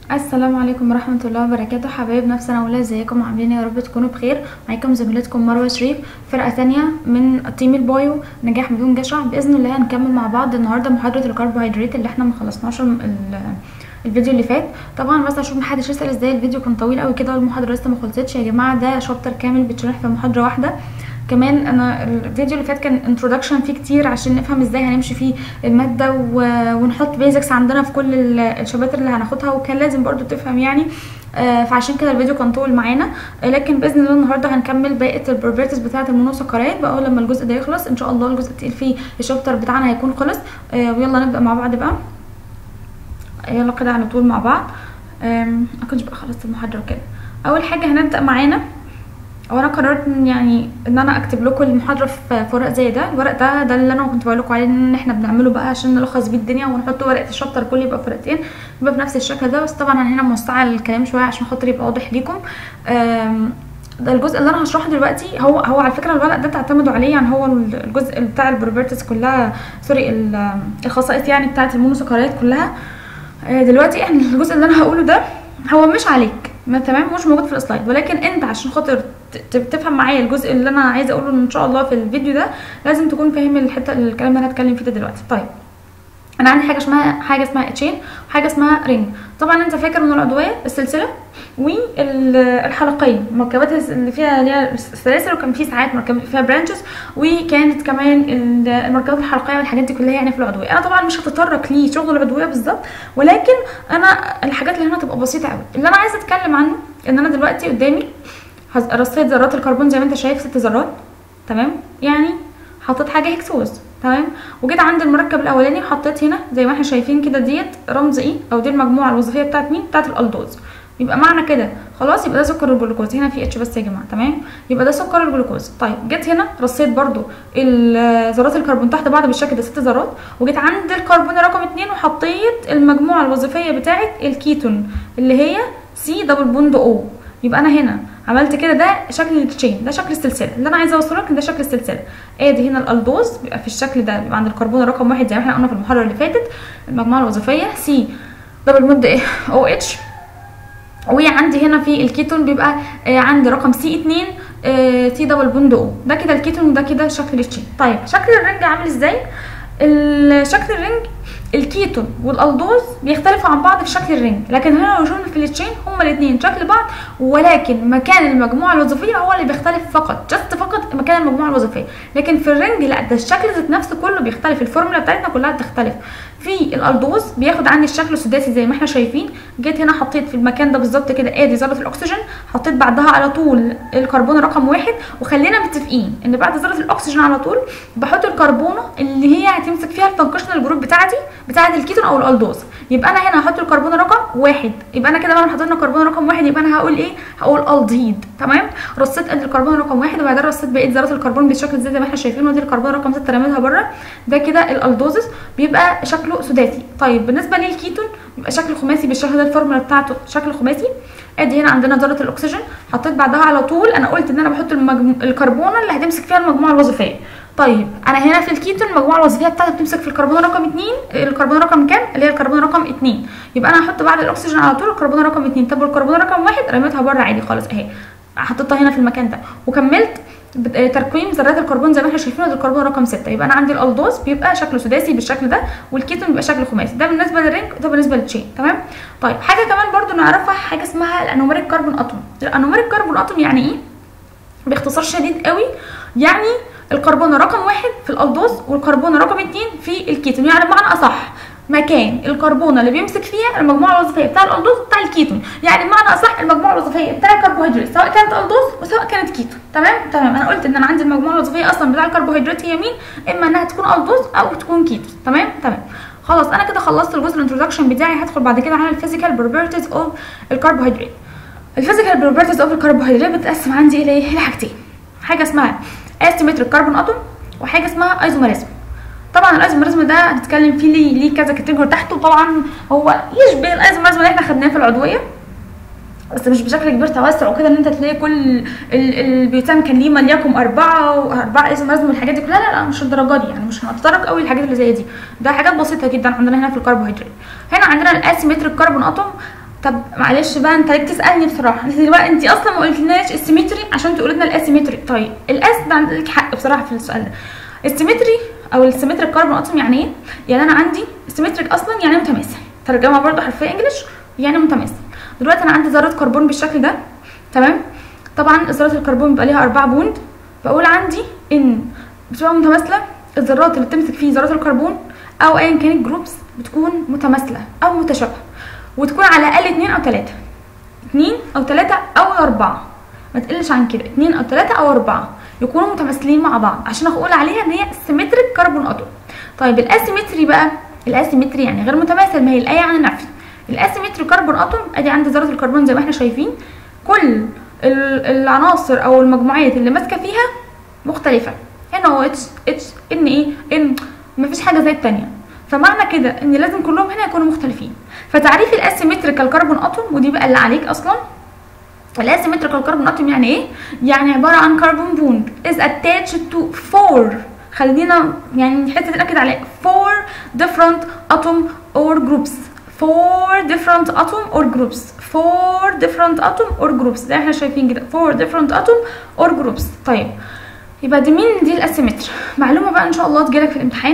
السلام عليكم ورحمة الله وبركاته حبايبنا في سنة أولى ازيكم عاملين إيه؟ يا رب تكونوا بخير معاكم زميلتكم مروة شريف فرقة تانية من تيم البايو نجاح بدون جشع بإذن الله هنكمل مع بعض النهاردة محاضرة الكربوهيدرات اللي احنا مخلصناش ال- الفيديو اللي فات طبعا بس عشان محدش يسأل ازاي الفيديو كان طويل قوي كده والمحاضرة لسه ما خلصتش يا جماعة ده شابتر كامل بيتشرح في محاضرة واحدة كمان انا الفيديو اللي فات كان انترودكشن فيه كتير عشان نفهم ازاي هنمشي فيه الماده و... ونحط بيزكس عندنا في كل ال- الشباتر اللي هناخدها وكان لازم برضو تفهم يعني آه، فعشان كده الفيديو كان طول معانا آه، لكن باذن الله النهارده هنكمل بقيه البروبرتيز بتاعه المونوسكرايات بقى لما الجزء ده يخلص ان شاء الله الجزء التقيل فيه الشابتر بتاعنا هيكون خلص آه، ويلا نبدا مع بعض بقى يلا كده على طول مع بعض آم، ما كنتش بقى خلصت المحاضره وكده اول حاجه هنبدا معانا وانا قررت إن يعني ان انا اكتب لكم المحاضره في في ورق زي ده الورق ده ده اللي انا كنت بقول لكم عليه ان احنا بنعمله بقى عشان نلخص بيه الدنيا ونحط ورقه الشابتر كله يبقى في ورقتين يبقى بنفس الشكل ده بس طبعا انا هنا موسعه الكلام شويه عشان خاطر يبقى واضح ليكم آم، ده الجزء اللي انا هشرحه دلوقتي هو هو على فكره الورق ده تعتمدوا عليه يعني هو الجزء بتاع البروبرتيز كلها سوري ال- الخصائص يعني بتاعه المونوسكرايات كلها آه، دلوقتي احنا الجزء اللي انا هقوله ده هو مش عليك ما تمام مش موجود في السلايد ولكن انت عشان خاطر ت- ت- تفهم معايا الجزء اللي انا عايزه اقوله ان شاء الله في الفيديو ده لازم تكون فاهم الحته الكلام اللي انا هتكلم فيه ده دلوقتي طيب انا عندي حاجه اسمها حاجه اسمها تشين وحاجه اسمها رينج طبعا انت فاكر ان العضويه السلسله والحلقيه المركبات اللي فيها اللي هي السلاسل وكان في ساعات مركب فيها برانشز وكانت كمان ال- المركبات الحلقيه والحاجات دي كلها يعني في العضويه انا طبعا مش هتطرق لشغل العضويه بالظبط ولكن انا الحاجات اللي هنا تبقى بسيطه قوي اللي انا عايزه اتكلم عنه ان انا دلوقتي قدامي هز- رصيت ذرات الكربون زي ما انت شايف ست ذرات تمام يعني حطيت حاجه هكسوز تمام وجيت عند المركب الاولاني وحطيت هنا زي ما احنا شايفين كده ديت رمز ايه او دي المجموعه الوظيفيه بتاعت مين بتاعت الالدوز يبقى معنى كده خلاص يبقى ده سكر الجلوكوز هنا في اتش بس يا جماعه تمام يبقى ده سكر الجلوكوز طيب جيت هنا رصيت برضو ال- ذرات الكربون تحت بعض بالشكل ده ست ذرات وجيت عند الكربون رقم اتنين وحطيت المجموعه الوظيفيه بتاعت الكيتون اللي هي سي دبل بوند او يبقى انا هنا عملت كده ده شكل التشين ده شكل السلسله اللي انا عايزه اوصله لك إن ده شكل السلسله ادي هنا الالدوز بيبقى في الشكل ده بيبقى عند الكربون رقم واحد زي ما احنا قلنا في المحاضره اللي فاتت المجموعه الوظيفيه سي دبل بوند ايه او اتش وعندي هنا في الكيتون بيبقى آه، عندي رقم سي 2 آه، تي دبل بوند او ده كده الكيتون وده كده شكل التشين طيب شكل الرنج عامل ازاي ال- شكل الرنج الكيتون والالدوز بيختلفوا عن بعض في شكل الرنج لكن هنا لو شفنا في التشين هما الاثنين شكل بعض ولكن مكان المجموعه الوظيفيه هو اللي بيختلف فقط جست فقط مكان المجموعه الوظيفيه لكن في الرنج لا ده الشكل ذات نفسه كله بيختلف الفورمولا بتاعتنا كلها بتختلف في الالدوز بياخد عني الشكل السداسي زي ما احنا شايفين جيت هنا حطيت في المكان ده بالظبط كده ادي ذره الاكسجين حطيت بعدها على طول الكربون رقم واحد وخلينا متفقين ان بعد ذره الاكسجين على طول بحط الكربونه اللي هي هتمسك فيها الفانكشنال جروب بتاعتي بتاعه الكيتون او الالدوز يبقى انا هنا هحط الكربون رقم واحد يبقى انا كده بعد ما حطينا كربون رقم واحد يبقى انا هقول ايه هقول الدهيد تمام رصيت قد الكربون رقم واحد وبعدين رصيت بقيه ذرات الكربون بالشكل زي ما احنا شايفين ودي الكربون رقم 6 رميتها بره ده كده الالدوزس بيبقى شكله سداسي طيب بالنسبه للكيتون بيبقى شكل خماسي بالشكل ده الفورمولا بتاعته شكل خماسي ادي هنا عندنا ذره الاكسجين حطيت بعدها على طول انا قلت ان انا بحط المجمو... الكربونه اللي هتمسك فيها المجموعه الوظيفيه طيب انا هنا في الكيتون المجموعه الوظيفيه بتاعتي بتمسك في الكربون رقم 2 الكربون رقم كام اللي هي الكربون رقم 2 يبقى انا هحط بعد الاكسجين على طول الكربون رقم 2 طب والكربون رقم 1 رميتها بره عادي خالص اهي حطيتها هنا في المكان ده وكملت بت- آه، ترقيم ذرات الكربون زي ما احنا شايفين ده الكربون رقم 6 يبقى انا عندي الالدوز بيبقى شكله سداسي بالشكل ده والكيتون بيبقى شكله خماسي ده بالنسبه للرينج وده بالنسبه للتشين تمام طيب حاجه كمان برضو نعرفها حاجه اسمها الانوميريك كربون اتوم الانوميريك كربون اتوم يعني ايه باختصار شديد قوي يعني الكربون رقم واحد في الالدوز والكربون رقم اتنين في الكيتون يعني بمعنى اصح مكان الكربونه اللي بيمسك فيها المجموعه الوظيفيه بتاع الالدوز بتاع الكيتون يعني بمعنى اصح المجموعه الوظيفيه بتاع الكربوهيدرات سواء كانت الدوز وسواء كانت كيتون تمام تمام انا قلت ان انا عندي المجموعه الوظيفيه اصلا بتاع الكربوهيدرات هي مين اما انها تكون الدوز او تكون كيتون تمام تمام خلاص انا كده خلصت الجزء الانترودكشن بتاعي هدخل بعد كده على الفيزيكال بروبرتيز اوف الكربوهيدرات الفيزيكال بروبرتيز اوف الكربوهيدرات بتتقسم عندي الى ايه لحاجتين حاجه اسمها اسيمتريك كربون اتوم وحاجه اسمها ايزوميريزم طبعا الايزوميريزم ده هنتكلم فيه ليه ليه كذا كاتيجوري تحته طبعا هو يشبه الايزوميريزم اللي احنا خدناه في العضويه بس مش بشكل كبير توسع وكده ان انت تلاقي كل ال- البيوتان كان ليه مليكم اربعه واربعه اسم لازم والحاجات دي كلها لا لا مش الدرجه دي يعني مش هنتطرق قوي للحاجات اللي زي دي ده حاجات بسيطه جدا عندنا هنا في الكربوهيدرات هنا عندنا الاسيمتريك كربون اتوم طب معلش بقى انت ليه تسالني بصراحه انت دلوقتي انت اصلا ما قلتلناش السيمتري عشان تقول لنا الاسيمتري طيب الاس ده عندك حق بصراحه في السؤال ده السيمتري او السيمتريك كاربون اتوم يعني ايه يعني انا عندي السيمتريك اصلا يعني متماثل ترجمه برضو حرفيا انجلش يعني متماثل دلوقتي انا عندي ذره كربون بالشكل ده تمام طبعا ذرات الكربون بيبقى ليها اربع بوند بقول عندي ان بتبقى متماثله الذرات اللي بتمسك فيه ذرات الكربون او ايا كانت جروبس بتكون متماثله او متشابهه وتكون على الاقل اتنين او تلاته اتنين او تلاته او اربعه ما تقلش عن كده اتنين او تلاته او اربعه يكونوا متماثلين مع بعض عشان اقول عليها ان هي سيمتريك كربون اتوم طيب الاسيمتري بقى الاسيمتري يعني غير متماثل ما هي الايه عن النفي الاسيمتري كربون اتوم ادي عندي ذره الكربون زي ما احنا شايفين كل العناصر او المجموعات اللي ماسكه فيها مختلفه هنا هو اتش اتش ان ايه ان مفيش حاجه زي التانية فمعنى كده ان لازم كلهم هنا يكونوا مختلفين فتعريف الاسيمتريكال كربون اتوم ودي بقى اللي عليك اصلا الاسيمتريكال كربون اتوم يعني ايه يعني عباره عن كربون بوند is attached to four خلينا يعني حته ناكد عليها four different atom or groups four different atom or groups four different atom or groups زي احنا شايفين كده four different atom or groups طيب يبقى دي مين دي الاسيمتر معلومه بقى ان شاء الله تجيلك في الامتحان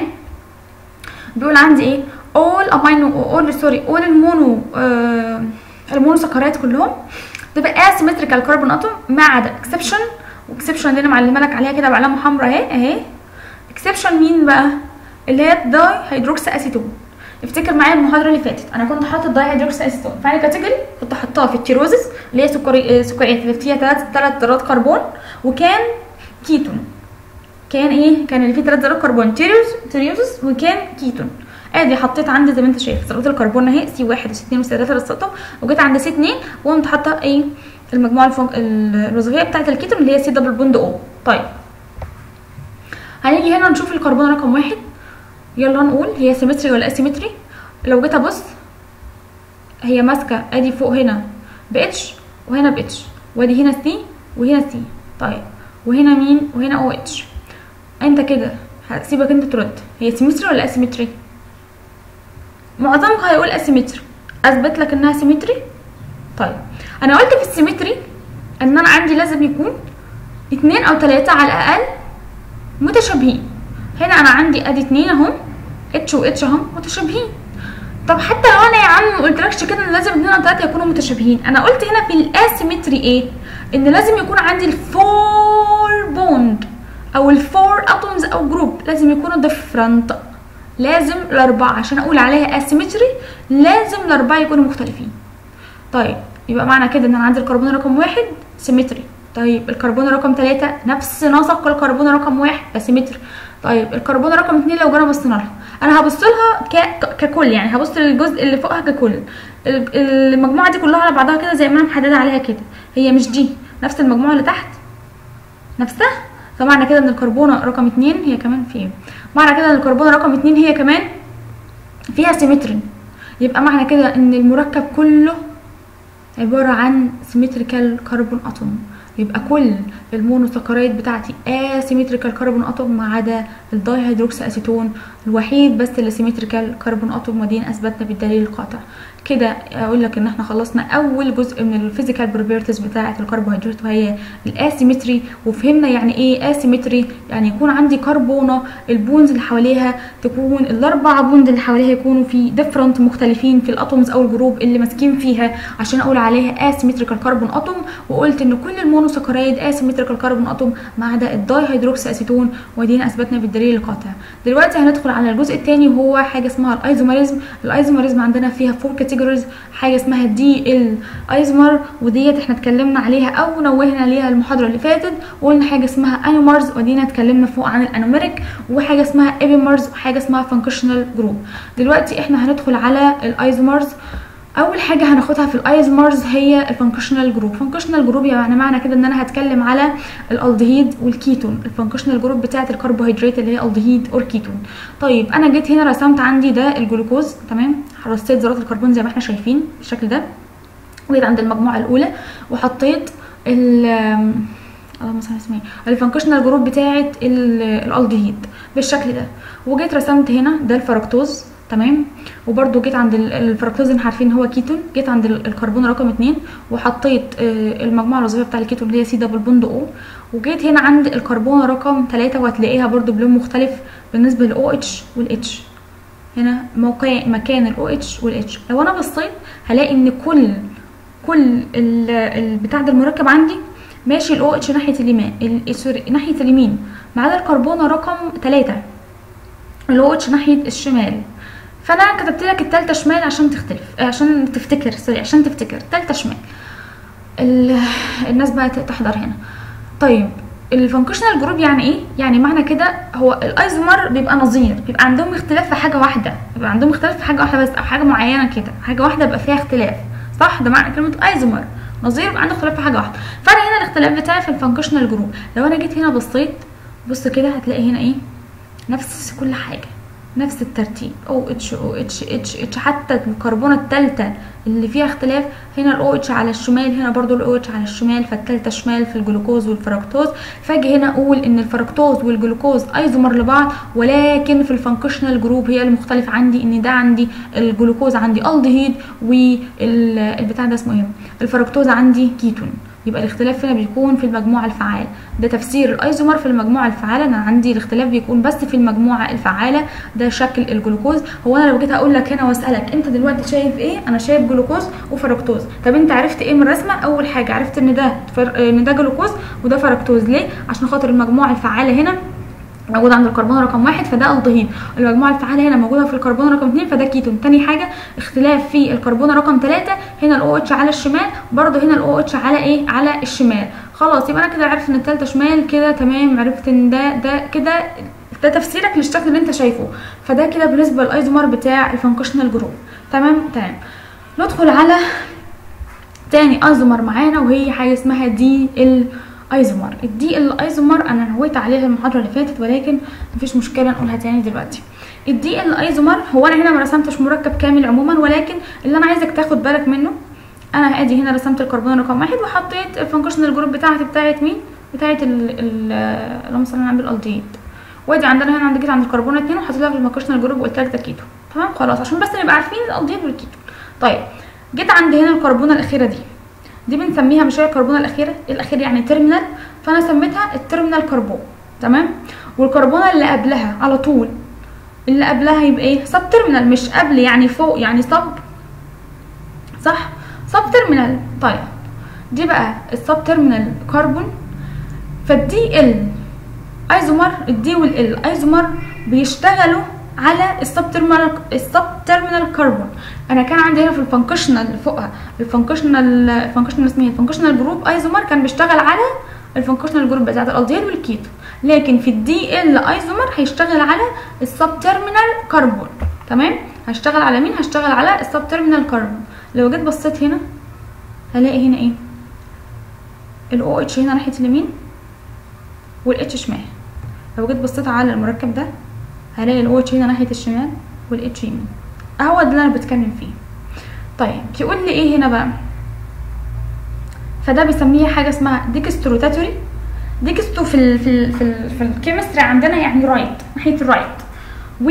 بيقول عندي ايه all amino all sorry all المونو آه المونوسكرات كلهم تبقى asymmetrical كربون اتوم ما عدا exception واكسبشن اللي انا معلمه لك عليها كده بعلامه حمراء اهي اهي اكسبشن مين بقى اللي هي الداي هيدروكس اسيتون افتكر معايا المحاضره اللي فاتت انا كنت حاطه الداي هيدروكس اسيتون فانا كاتيجوري كنت حاطاها في التيروزس اللي هي سكري سكريات اللي فيها ثلاث ثلاث ذرات كربون وكان كيتون كان ايه كان اللي فيه ثلاث ذرات كربون تيروز تيروزس وكان كيتون ادي حطيت عندي زي ما انت شايف ذرات الكربون اهي سي واحد وسي اتنين وسي تلاته رصيتهم وجيت عند سي اتنين وقمت حاطه ايه المجموعه الفوق الوظيفيه بتاعت الكيتون اللي هي سي دبل بوند او طيب هنيجي هنا نشوف الكربون رقم واحد يلا نقول هي سيمتري ولا اسيمتري لو جيت ابص هي ماسكه ادي فوق هنا باتش وهنا باتش وادي هنا سي وهنا سي طيب وهنا مين وهنا او اتش انت كده هسيبك انت ترد هي سيمتري ولا اسيمتري معظمكم هيقول اسيمتري اثبت لك انها سيمتري طيب انا قلت في السيمتري ان انا عندي لازم يكون اتنين او تلاتة على الاقل متشابهين هنا انا عندي ادي اتنين اهم اتش واتش اهم متشابهين طب حتى لو انا يا عم ما قلتلكش كده ان لازم اتنين او تلاته يكونوا متشابهين انا قلت هنا في الاسيمتري ايه ان لازم يكون عندي الفور بوند او الفور اتومز او جروب لازم يكونوا ديفرنت لازم الاربعه عشان اقول عليها اسيمتري لازم الاربعه يكونوا مختلفين طيب يبقى معنى كده ان انا عندي الكربون رقم واحد سيمتري طيب الكربون رقم ثلاثة نفس نسق الكربون رقم واحد اسيمتري طيب الكربون رقم اتنين لو جينا بصينا لها انا هبص لها ك... ككل يعني هبص للجزء اللي فوقها ككل المجموعه دي كلها على بعضها كده زي ما انا محدده عليها كده هي مش دي نفس المجموعه اللي تحت نفسها فمعنى كده ان الكربونه رقم اتنين هي كمان في معنى كده ان الكربونه رقم اتنين هي كمان فيها سيمتري يبقى معنى كده ان المركب كله عباره عن سيمتريكال كربون اتوم يبقى كل المونوسكرايد بتاعتي اسيمتريكال كربون اتوم ما عدا الداي هيدروكس اسيتون الوحيد بس اللي سيمتريكال كربون اتوم ودين اثبتنا بالدليل القاطع كده اقول لك ان احنا خلصنا اول جزء من الفيزيكال بروبرتيز بتاعه الكربوهيدرات وهي الاسيمتري وفهمنا يعني ايه اسيمتري يعني يكون عندي كربونه البونز اللي حواليها تكون الاربع بوند اللي حواليها يكونوا في ديفرنت مختلفين في الاتومز او الجروب اللي ماسكين فيها عشان اقول عليها اسيمتريكال كربون اتوم وقلت ان كل المونوسكرايد اسيمتريكال كربون اتوم ما عدا الداي هيدروكس اسيتون ودينا اثبتنا بالدليل القاطع دلوقتي هندخل على الجزء الثاني وهو حاجه اسمها الايزوميريزم الايزوميريزم عندنا فيها فور كاتيجوريز حاجه اسمها دي ال ايزمر وديت احنا اتكلمنا عليها او نوهنا عليها المحاضره اللي فاتت وقلنا حاجه اسمها انومرز ودينا اتكلمنا فوق عن الانوميريك وحاجه اسمها ايبيمرز وحاجه اسمها فانكشنال جروب دلوقتي احنا هندخل على الايزومرز اول حاجه هناخدها في الايزمرز هي الفانكشنال جروب فانكشنال جروب يعني معنى كده ان انا هتكلم على الالدهيد والكيتون الفانكشنال جروب بتاعه الكربوهيدرات اللي هي الدهيد اور كيتون طيب انا جيت هنا رسمت عندي ده الجلوكوز تمام رصيت ذرات الكربون زي ما احنا شايفين بالشكل ده وجيت عند المجموعه الاولى وحطيت ال اللهم صل على الفانكشنال جروب بتاعه الالدهيد بالشكل ده وجيت رسمت هنا ده الفركتوز تمام وبرده جيت عند ال- الفركتوز اللي عارفين ان هو كيتون جيت عند ال- الكربون رقم اتنين وحطيت آه، المجموعه الوظيفيه بتاع الكيتون اللي هي سي دبل بوند او وجيت هنا عند الكربون رقم تلاتة وهتلاقيها برده بلون مختلف بالنسبه للاو اتش والاتش هنا موقع مكان الاو اتش والاتش لو انا بصيت هلاقي ان كل كل ال- البتاع ده المركب عندي ماشي الاو اتش ناحيه اليمين ال- سوري ناحيه اليمين ما عدا الكربونه رقم تلاتة الاو اتش ناحيه الشمال فانا كتبت لك التالتة شمال عشان تختلف آه، عشان تفتكر سوري عشان تفتكر تالتة شمال ال- الناس بقى تحضر هنا طيب الفانكشنال جروب يعني ايه يعني معنى كده هو الايزومر بيبقى نظير بيبقى عندهم اختلاف في حاجه واحده بيبقى عندهم اختلاف في حاجه واحده بس او حاجه معينه كده حاجه واحده بيبقى فيها اختلاف صح ده معنى كلمه ايزومر نظير يبقى عنده اختلاف في حاجه واحده فانا هنا الاختلاف بتاعي في الفانكشنال جروب لو انا جيت هنا بصيت بص كده هتلاقي هنا ايه نفس كل حاجه نفس الترتيب او اتش او اتش اتش اتش حتى الكربونه الثالثه اللي فيها اختلاف هنا الاو اتش على الشمال هنا برضو الاو اتش على الشمال فالثالثه شمال في الجلوكوز والفركتوز فاجي هنا اقول ان الفركتوز والجلوكوز ايزومر لبعض ولكن في الفانكشنال جروب هي المختلف عندي ان ده عندي الجلوكوز عندي الدهيد والبتاع ده اسمه ايه الفركتوز عندي كيتون يبقى الاختلاف هنا بيكون في المجموعة الفعالة ده تفسير الايزومر في المجموعة الفعالة انا عندي الاختلاف بيكون بس في المجموعة الفعالة ده شكل الجلوكوز هو انا لو جيت اقول لك هنا واسالك انت دلوقتي شايف ايه انا شايف جلوكوز وفركتوز طب انت عرفت ايه من الرسمة اول حاجة عرفت ان ده فر... ان ده جلوكوز وده فركتوز ليه عشان خاطر المجموعة الفعالة هنا موجودة عند الكربون رقم واحد فده الدهيد المجموعة الفعالة هنا موجودة في الكربون رقم اتنين فده كيتون تاني حاجة اختلاف في الكربون رقم تلاتة هنا الاو اتش على الشمال برضه هنا الاو اتش على ايه على الشمال خلاص يبقى انا كده عرفت ان التالتة شمال كده تمام عرفت ان ده ده كده ده تفسيرك للشكل اللي انت شايفه فده كده بالنسبة للايزومر بتاع الفانكشنال جروب تمام تمام ندخل على تاني ايزومر معانا وهي حاجة اسمها دي ال ايزومر الدي ال ايزومر انا نويت عليها المحاضره اللي فاتت ولكن مفيش مشكله نقولها تاني دلوقتي الدي ال ايزومر هو انا هنا ما رسمتش مركب كامل عموما ولكن اللي انا عايزك تاخد بالك منه انا ادي هنا رسمت الكربون رقم واحد وحطيت الفانكشنال جروب بتاعتي بتاعت مين بتاعت ال ال اللهم صل على النبي الالديد وادي عندنا هنا عند جيت عند الكربون اتنين وحطيت لها في الفانكشنال جروب وقلت لك ده كيتو تمام خلاص عشان بس نبقى عارفين الالديد والكيتو طيب جيت عند هنا الكربونه الاخيره دي دي بنسميها مش هي الكربونه الاخيره الاخير يعني تيرمينال فانا سميتها التيرمينال كربون تمام والكربونه اللي قبلها على طول اللي قبلها يبقى ايه سب تيرمينال مش قبل يعني فوق يعني سب صح سب تيرمينال طيب دي بقى السب تيرمينال كربون فالدي ال ايزومر الدي والال ايزومر بيشتغلوا على السب تيرمينال السب تيرمينال كربون انا كان عندي هنا في الفانكشنال فوقها الفانكشنال الفانكشنال اسمها الفانكشنال جروب ايزومر كان بيشتغل على الفانكشنال جروب بتاعت الالديد والكيتو لكن في الدي ال ايزومر هيشتغل على السب تيرمينال كربون تمام هشتغل على مين هشتغل على السب تيرمينال كربون لو جيت بصيت هنا هلاقي هنا ايه الاو اتش هنا ناحيه اليمين والاتش شمال لو جيت بصيت على المركب ده هلاقي الاو اتش هنا ناحيه الشمال والاتش يمين هو ده اللي انا بتكلم فيه طيب يقول لي ايه هنا بقى فده بيسميه حاجه اسمها ديكستروتاتوري ديكستو في ال في ال في, ال في الكيمستري عندنا يعني رايت ناحيه الرايت و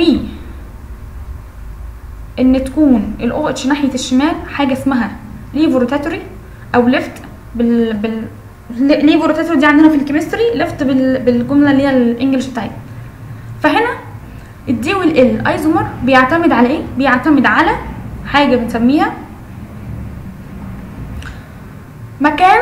ان تكون الاو اتش ناحيه الشمال حاجه اسمها ليفو روتاتوري او ليفت بال بال ليفو روتاتوري دي عندنا في الكيمستري ليفت بال بالجمله اللي هي الانجليش بتاعتنا فهنا الدي والال ايزومر بيعتمد على ايه بيعتمد على حاجه بنسميها مكان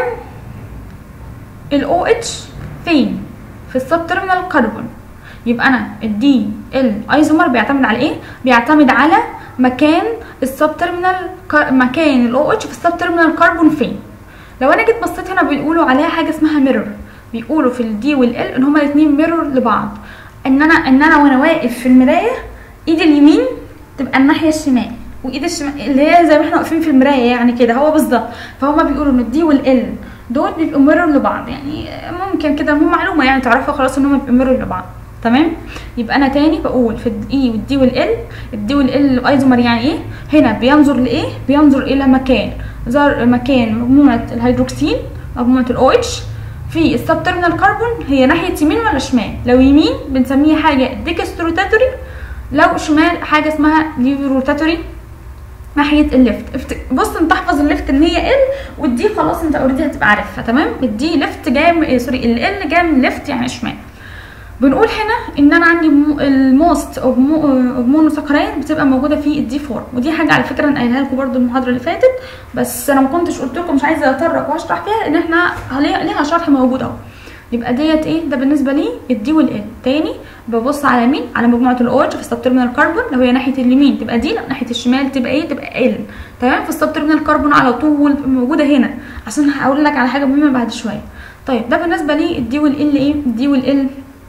الاو اتش فين في السب تيرمينال كربون يبقى انا الدي ال ايزومر بيعتمد على ايه بيعتمد على مكان السب تيرمينال مكان الاو اتش في السب تيرمينال كربون فين لو انا جيت بصيت هنا بيقولوا عليها حاجه اسمها ميرور بيقولوا في الدي والال ان هما الاثنين ميرور لبعض ان انا ان انا وانا واقف في المرايه ايدي اليمين تبقى الناحيه الشمال وايد الشمال اللي هي زي ما احنا واقفين في المرايه يعني كده هو بالظبط فهما بيقولوا ان الدي والال دول بيبقوا ميرور لبعض يعني ممكن كده مو معلومه يعني تعرفها خلاص ان هما بيبقوا ميرور لبعض تمام يبقى انا تاني بقول في الاي والدي والال الدي والال ايزومر يعني ايه هنا بينظر لايه بينظر الى مكان زر مكان مجموعه الهيدروكسين مجموعه الاو اتش في السب تيرمينال كربون هي ناحيه يمين ولا شمال لو يمين بنسميها حاجه ديكستروتاتوري لو شمال حاجه اسمها ليفي روتاتوري ناحيه الليفت افت- بص انت احفظ الليفت ان هي ال والدي خلاص انت اوريدي هتبقى عارفها تمام الدي ليفت جايه من- سوري ال جايه من ليفت يعني شمال بنقول هنا ان انا عندي الموست اوف مونوساكرايد بتبقى موجوده في الدي 4 ودي حاجه على فكره انا قايلها لكم برده المحاضره اللي فاتت بس انا ما كنتش قلت لكم مش عايزه اتطرق واشرح فيها ان احنا ليها ليها شرح موجود اهو يبقى ديت ايه ده بالنسبه لي الدي والال تاني ببص على مين على مجموعه الاوتش في السبترمينال كربون لو هي ناحيه اليمين تبقى دي لو ناحيه الشمال تبقى ايه تبقى ال تمام في السبترمينال كربون على طول موجوده هنا عشان هقول لك على حاجه مهمه بعد شويه طيب ده بالنسبه لي الدي والال ايه الدي والال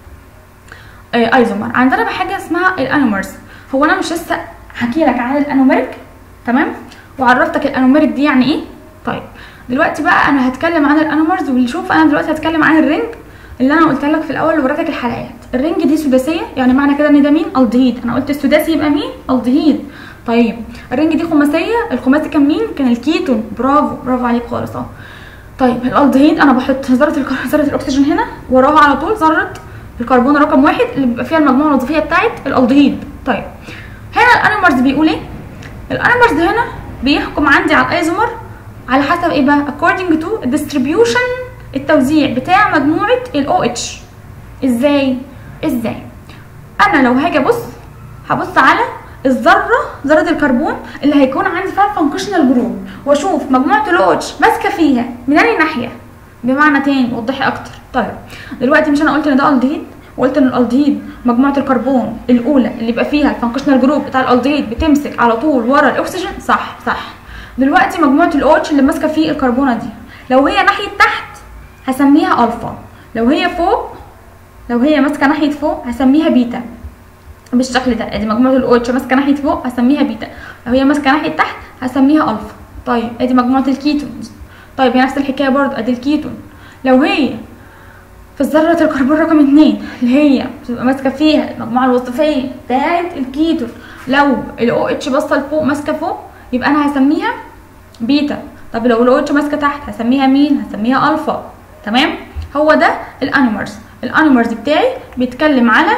آه، ايزومر عندنا بقى حاجه اسمها الانومرز هو انا مش لسه حكي لك عن الانوميريك تمام وعرفتك الانوميريك دي يعني ايه طيب دلوقتي بقى انا هتكلم عن الانومرز ونشوف انا دلوقتي هتكلم عن الرينج اللي انا قلت لك في الاول ووريتك الحلقات الرينج دي سداسيه يعني معنى كده ان ده مين الدهيد انا قلت السداسي يبقى مين الدهيد طيب الرينج دي خماسيه الخماسي كان مين كان الكيتون برافو برافو عليك خالص اه طيب الالدهيد انا بحط ذره الك- ذره الاكسجين هنا وراها على طول ذره الكربون رقم واحد اللي بيبقى فيها المجموعه الوظيفيه بتاعت الالدهيد طيب هنا الانومرز بيقول ايه الانومرز هنا بيحكم عندي على الايزومر على حسب ايه بقى according to distribution التوزيع بتاع مجموعه الاو اتش ازاي ازاي انا لو هاجي ابص هبص على الذره ذره الكربون اللي هيكون عندي فيها فانكشنال جروب واشوف مجموعه الاو اتش ماسكه فيها من اي ناحيه بمعنى تاني وضحي اكتر طيب دلوقتي مش انا قلت ان ده الدهيد وقلت ان الالدهيد مجموعه الكربون الاولى اللي يبقى فيها الفانكشنال جروب بتاع الالدهيد بتمسك على طول ورا الاكسجين صح صح دلوقتي مجموعه الاو اتش اللي ماسكه فيه الكربونه دي لو هي ناحيه تحت هسميها الفا لو هي فوق لو هي ماسكه ناحيه فوق هسميها بيتا بالشكل ده ادي مجموعه الاو اتش ماسكه ناحيه فوق هسميها بيتا لو هي ماسكه ناحيه تحت هسميها الفا طيب ادي مجموعه الكيتونز طيب هي نفس الحكايه برضو ادي الكيتون لو هي في ذرة الكربون رقم اتنين اللي هي بتبقى ماسكة فيها المجموعة الوظيفية بتاعت الكيتون لو الاو اتش باصة لفوق ماسكة فوق يبقى انا هسميها بيتا طب لو الاو اتش ماسكة تحت هسميها مين؟ هسميها الفا تمام؟ هو ده الانيمرز الانيمرز بتاعي بيتكلم على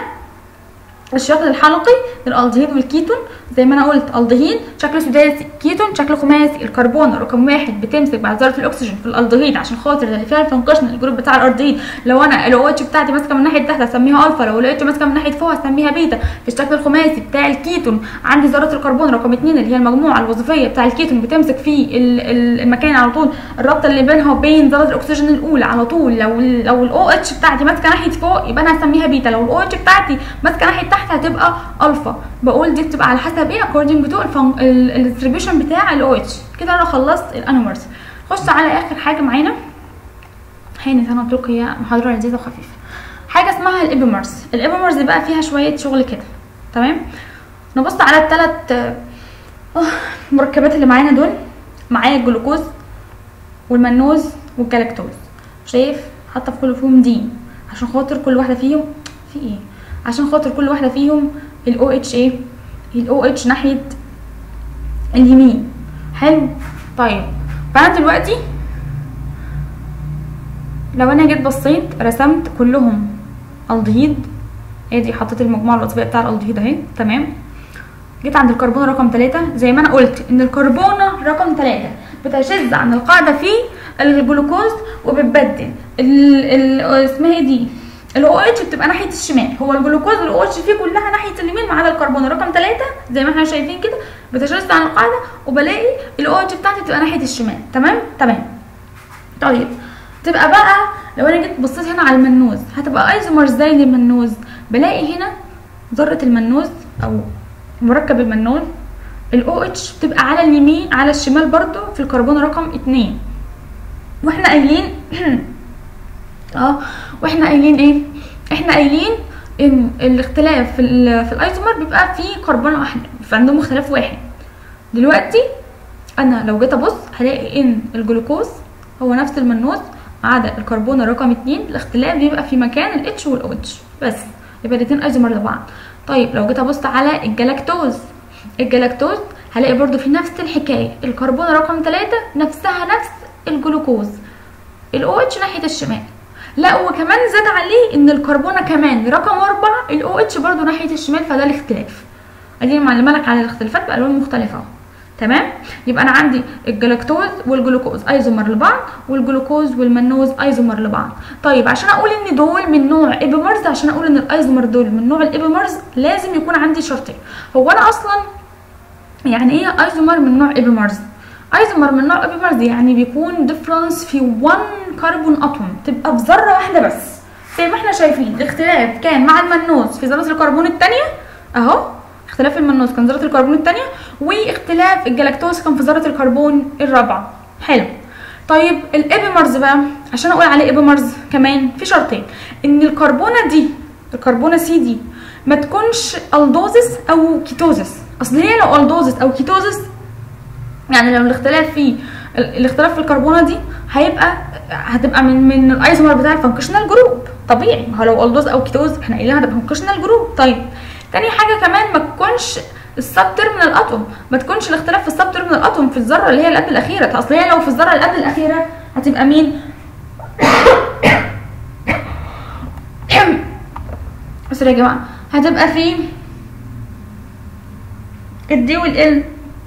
الشكل الحلقي للالدهيد والكيتون زي ما انا قلت الدهيد شكل سداسي كيتون شكل خماسي الكربون رقم واحد بتمسك بعد ذره الاكسجين في الالدهيد عشان خاطر اللي فيها الفانكشن الجروب بتاع الالدهيد لو انا الاو اتش بتاعتي ماسكه من ناحيه تحت هسميها الفا لو الاو اتش ماسكه من ناحيه فوق هسميها بيتا في الشكل الخماسي بتاع الكيتون عندي ذره الكربون رقم اتنين اللي هي المجموعه الوظيفيه بتاع الكيتون بتمسك في ال- ال- المكان على طول الرابطه اللي بينها وبين ذره الاكسجين الاولى على طول لو ال- لو الاو اتش بتاعتي ماسكه ناحيه فوق يبقى انا هسميها بيتا لو الاو اتش بتاعتي ماسكه ناحيه تحت هتبقى الفا بقول دي بتبقى على حسب ايه according to الديستريبيوشن بتاع الاو اتش كده انا خلصت الانومرز خش على اخر حاجه معانا هانت انا قلت لكم هي محاضره لذيذه وخفيفه حاجه اسمها الابيمرز الابيمرز بقى فيها شويه شغل كده تمام نبص على الثلاث مركبات اللي معانا دول معايا الجلوكوز والمنوز والجلاكتوز شايف حاطه في كل فيهم دي عشان خاطر كل واحده فيهم في ايه عشان خاطر كل واحده فيهم الاو اتش ايه الاو اتش ناحيه اليمين حلو طيب فانا دلوقتي لو انا جيت بصيت رسمت كلهم الدهيد ادي حطيت المجموعه الوظيفيه بتاع الالدهيد اهي تمام جيت عند الكربون رقم 3 زي ما انا قلت ان الكربونه رقم 3 بتشذ عن القاعده في الجلوكوز وبتبدل ال ال اسمها ايه دي الاو اتش بتبقى ناحيه الشمال هو الجلوكوز والاو اتش فيه كلها ناحيه اليمين ما عدا الكربون رقم 3 زي ما احنا شايفين كده بتشذ عن القاعده وبلاقي الاو اتش بتاعتي بتبقى ناحيه الشمال تمام تمام طيب تبقى بقى لو انا جيت بصيت هنا على المنوز هتبقى ايزومر زي المنوز بلاقي هنا ذره المنوز او مركب المنوز الاو اتش بتبقى على اليمين على الشمال برضو في الكربون رقم اتنين واحنا قايلين اه واحنا قايلين ايه احنا قايلين ان الاختلاف في, ال- في الايزومر بيبقى في كربون واحد فعندهم اختلاف واحد دلوقتي انا لو جيت ابص هلاقي ان الجلوكوز هو نفس المنوز ما عدا الكربون رقم اتنين الاختلاف بيبقى في مكان الاتش والاو اتش بس يبقى الاتنين ايزومر لبعض طيب لو جيت ابص على الجلاكتوز الجلاكتوز هلاقي برضو في نفس الحكايه الكربون رقم 3 نفسها نفس الجلوكوز الاو اتش ناحيه الشمال لا وكمان زاد عليه ان الكربونه كمان رقم أربعة الاو اتش برضو ناحيه الشمال فده الاختلاف ادي معلمه لك على الاختلافات بالوان مختلفه اهو تمام يبقى انا عندي الجلاكتوز والجلوكوز ايزومر لبعض والجلوكوز والمنوز ايزومر لبعض طيب عشان اقول ان دول من نوع ايبيمرز عشان اقول ان الايزومر دول من نوع الايبيمرز لازم يكون عندي شرطين هو انا اصلا يعني ايه ايزومر من نوع ايبيمرز ايزومر من نوع ايبيمرز يعني بيكون ديفرنس في 1 كربون اتوم تبقى في ذره واحده بس زي ما احنا شايفين الاختلاف كان مع المنوز في ذره الكربون الثانيه اهو اختلاف المنوز كان ذره الكربون الثانيه واختلاف الجلاكتوز كان في ذره الكربون الرابعه حلو طيب الايبيمرز بقى عشان اقول عليه ايبيمرز كمان في شرطين ان الكربونه دي الكربونه سي دي ما تكونش الدوزس او كيتوزس اصل هي لو الدوزس او كيتوزس يعني لو الاختلاف في الاختلاف في الكربونه دي هيبقى هتبقى من من الايزومر بتاع الفانكشنال جروب طبيعي ما هو لو الدوز او كيتوز احنا قايلين هتبقى فانكشنال جروب طيب تاني حاجه كمان ما تكونش السب تيرمينال اتوم ما تكونش الاختلاف في السب تيرمينال اتوم في الذره اللي هي اللي قبل الاخيره اصل هي لو في الذره اللي قبل الاخيره هتبقى مين بصوا يا جماعه هتبقى في الدي والال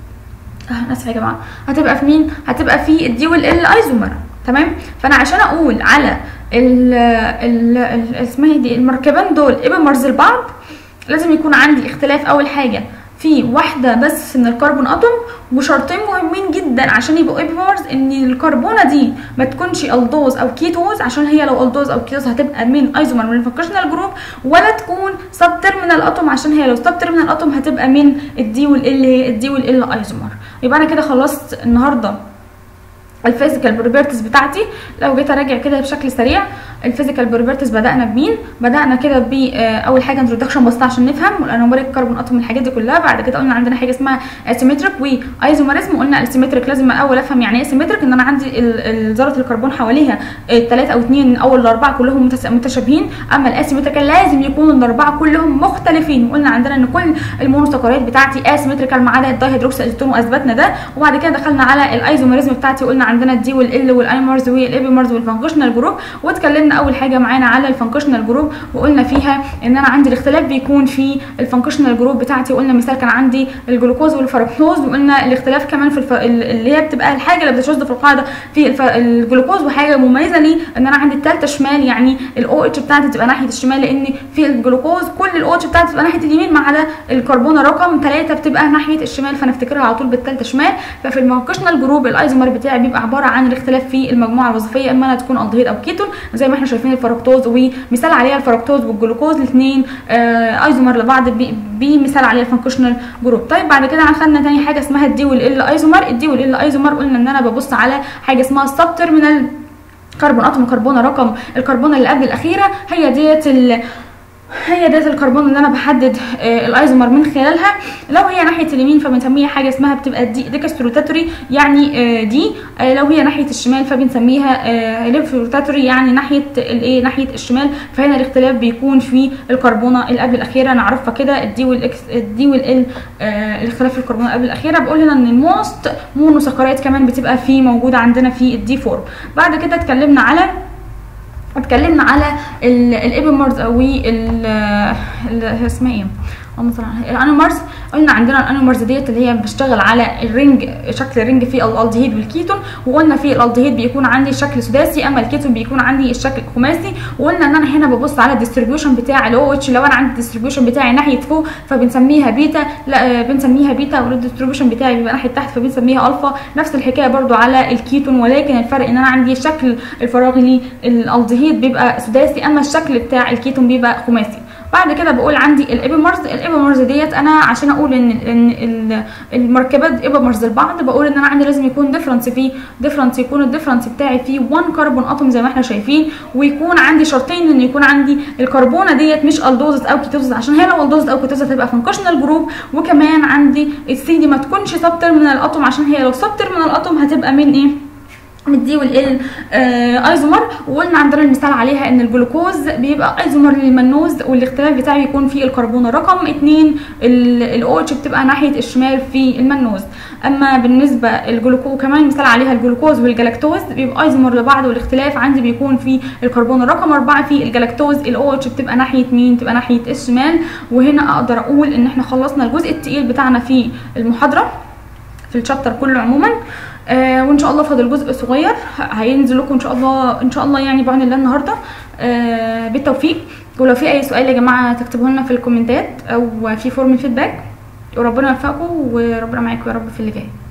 اه اسفه يا جماعه هتبقى في مين هتبقى في الدي والال ايزومر تمام فانا عشان اقول على ال ال ال اسمها دي المركبان دول ايبيمرز لبعض لازم يكون عندي اختلاف اول حاجه في واحده بس من الكربون اتوم وشرطين مهمين جدا عشان يبقوا ايبيمرز ان الكربونه دي ما تكونش الدوز او كيتوز عشان هي لو الدوز او كيتوز هتبقى من ايزومر من الفانكشنال جروب ولا تكون سب تيرمينال اتوم عشان هي لو سب تيرمينال اتوم هتبقى من الدي والال هي الدي والال ايزومر يبقى انا كده خلصت النهارده الفيزيكال بروبرتيز بتاعتي لو جيت اراجع كده بشكل سريع الفيزيكال بروبرتيز بدانا بمين بدانا كده باول حاجه انترودكشن بسيطه عشان نفهم الانوميريك كربون اتوم الحاجات دي كلها بعد كده قلنا عندنا حاجه اسمها اسيمتريك وايزوميريزم قلنا السيمتريك لازم اول افهم يعني ايه اسيمتريك ان انا عندي ذره الكربون حواليها ثلاثه او اثنين من اول الاربعه كلهم متشابهين اما الاسيمتريكال لازم يكونوا الاربعه كلهم مختلفين وقلنا عندنا ان كل المونوسكرايات بتاعتي اسيمتريكال ما عدا الدايهيدروكسي اسيتون واثبتنا ده وبعد كده دخلنا على الايزوميريزم بتاعتي وقلنا عندنا الدي والال والايمرز والايبيمرز والفانكشنال جروب واتكلمنا اول حاجه معانا على الفانكشنال جروب وقلنا فيها ان انا عندي الاختلاف بيكون في الفانكشنال جروب بتاعتي وقلنا مثال كان عندي الجلوكوز والفركتوز وقلنا الاختلاف كمان في الف... اللي هي بتبقى الحاجه اللي بتشد في القاعده في الف... الجلوكوز وحاجه مميزه لي ان انا عندي الثالثه شمال يعني الاو اتش بتاعتي تبقى ناحيه الشمال لان في الجلوكوز كل الاو اتش بتاعتي تبقى ناحيه اليمين ما عدا الكربونه رقم 3 بتبقى ناحيه الشمال فنفتكرها على طول بالثالثه شمال ففي الفانكشنال جروب الايزومر بتاعي بيبقى عباره عن الاختلاف في المجموعه الوظيفيه اما انها تكون الدهيد او كيتون زي ما احنا شايفين الفركتوز ومثال عليها الفركتوز والجلوكوز الاثنين آه ايزومر لبعض بمثال عليها الفانكشنال جروب طيب بعد كده خدنا تاني حاجه اسمها الدي والال ايزومر الدي والال ايزومر قلنا ان انا ببص على حاجه اسمها السب تيرمينال كربون اتوم كربونه رقم الكربونه اللي قبل الاخيره هي ديت هي ديت الكربون اللي انا بحدد آه الايزومر من خلالها لو هي ناحيه اليمين فبنسميها حاجه اسمها بتبقى دي ديكستروتاتوري يعني آه دي آه لو هي ناحيه الشمال فبنسميها آه ليفروتاتوري يعني ناحيه الايه ناحيه الشمال فهنا الاختلاف بيكون في الكربونه اللي قبل الاخيره نعرفها كده الدي والاكس الدي والال آه الاختلاف في الكربونه قبل الاخيره بقول هنا ان الموست مونوسكرايت كمان بتبقى في موجوده عندنا في الدي فورم بعد كده اتكلمنا على اتكلمنا على الايبيمرز او ال اسمها ايه الانومرز قلنا عندنا الانومرز ديت اللي هي بتشتغل على الرنج شكل الرنج في الالدهيد والكيتون وقلنا في الالدهيد بيكون عندي شكل سداسي اما الكيتون بيكون عندي الشكل خماسي وقلنا ان انا هنا ببص على الديستريبيوشن بتاع الاو اتش لو انا عندي الديستريبيوشن بتاعي ناحيه فوق فبنسميها بيتا لا بنسميها بيتا والديستريبيوشن بتاعي بيبقى ناحيه تحت فبنسميها الفا نفس الحكايه برده على الكيتون ولكن الفرق ان انا عندي الشكل الفراغي للالدهيد بيبقى سداسي اما الشكل بتاع الكيتون بيبقى خماسي بعد كده بقول عندي الايبيمرز الايبيمرز ديت انا عشان اقول ان ان المركبات ايبيمرز لبعض بقول ان انا عندي لازم يكون ديفرنس فيه ديفرنس يكون الديفرنس بتاعي فيه 1 كربون اتوم زي ما احنا شايفين ويكون عندي شرطين ان يكون عندي الكربونه ديت مش الدوزس او كيتوزس عشان هي لو الدوزس او كيتوزس هتبقى فانكشنال جروب وكمان عندي السي دي ما تكونش سب تيرمينال اتوم عشان هي لو سب تيرمينال اتوم هتبقى من ايه مدي والال آه ايزومر وقلنا عندنا المثال عليها ان الجلوكوز بيبقى ايزومر للمنوز والاختلاف بتاعه يكون في الكربون رقم اتنين الاو اتش بتبقى ناحيه الشمال في المنوز اما بالنسبه الجلوكوز كمان مثال عليها الجلوكوز والجلاكتوز بيبقى ايزومر لبعض والاختلاف عندي بيكون في الكربون رقم أربعة في الجلاكتوز الاو اتش بتبقى ناحيه مين تبقى ناحيه الشمال وهنا اقدر اقول ان احنا خلصنا الجزء التقيل بتاعنا في المحاضره في الشابتر كله عموما آه وان شاء الله فاضل جزء صغير هينزل لكم ان شاء الله ان شاء الله يعني بعون الله النهارده آه بالتوفيق ولو في اي سؤال يا جماعه تكتبوه لنا في الكومنتات او في فورم فيدباك وربنا يوفقكم وربنا معاكم يا رب في اللي جاي